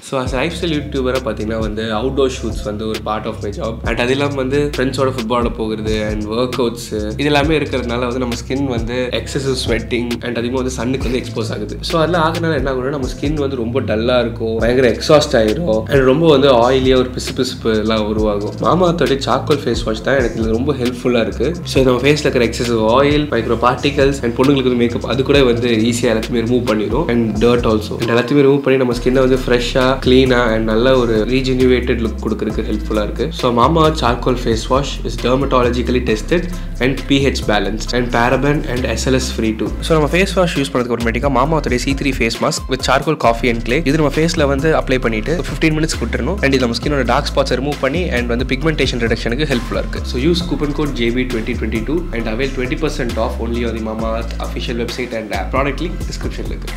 so as lifestyle யூடியூபராக பார்த்தீங்கன்னா வந்து அவுட்டோர் ஷூட்ஸ் வந்து ஒரு part of my job and அது இல்லாமல் வந்து ஃப்ரெண்ட்ஸோட ஃபுட்பாலில் போகிறது அண்ட் ஒர்க் அவுட்ஸ் இது எல்லாமே இருக்கிறதுனால வந்து நம்ம ஸ்கின் வந்து எக்ஸசிவ் ஸ்வெட்டிங் அண்ட் அதிகமாக வந்து சன்னுக்கு வந்து எக்ஸ்போஸ் ஆகுது ஸோ அதெல்லாம் ஆகுனால என்ன ஆகும்னா நம்ம ஸ்கின் வந்து ரொம்ப டல்லாக இருக்கும் பயங்கர எக்ஸாஸ்ட் ஆயிரும் அண்ட் ரொம்ப வந்து ஆயிலியாக ஒரு பிசு பிசுப்பு எல்லாம் உருவாகும் மாமாத்தோட சாக்கோல் ஃபேஸ் வாஷ் தான் எனக்கு இது ரொம்ப ஹெல்ப்ஃபுல்லாக இருக்குது ஸோ நம்ம ஃபேஸில் இருக்கிற excessive oil micro particles and பொண்ணுங்களுக்கு வந்து மேக்கப் அது கூட வந்து ஈஸியாக எல்லாத்தையுமே ரிமூவ் பண்ணிடும் அண்ட் டர்ட் ஆல்சோ அண்ட் எல்லாத்தையுமே ரிமூவ் பண்ணி நம்ம ஸ்கின்னை வந்து ஃப்ரெஷ்ஷாக க்ளீனாக அண்ட் நல்ல ஒரு ரீஜெனிவேட்டட் லுக் கொடுக்கறதுக்கு ஹெல்ப்ஃபுல்லாக இருக்குது ஸோ மாமா charcoal face wash is dermatologically tested and pH balance and paraben and SLS free too so நம்ம ஃபேஸ் வாஷ் யூஸ் பண்ணதுக்கு அப்புறமேட்டிக்கா மாமாவோட C three face mask with charcoal coffee and clay இது நம்ம ஃபேஸில் வந்து அப்ளை பண்ணிட்டு ஃபிஃப்டீன் மினிட்ஸ் விட்டுறணும் அண்ட் இது நம்ம ஸ்கினோட டார்க் ஸ்பாட்ஸ் ரிமூவ் பண்ணி அண்ட் வந்து பிக்மெண்டேஷன் ரிடக்ஷனுக்கு ஹெல்ப்ஃபுல்லாக இருக்குது so use coupon code JB twenty twenty two and avail twenty percent off only on the மாமா official website and product link டிஸ்கிரிப்ஷனில் இருக்குது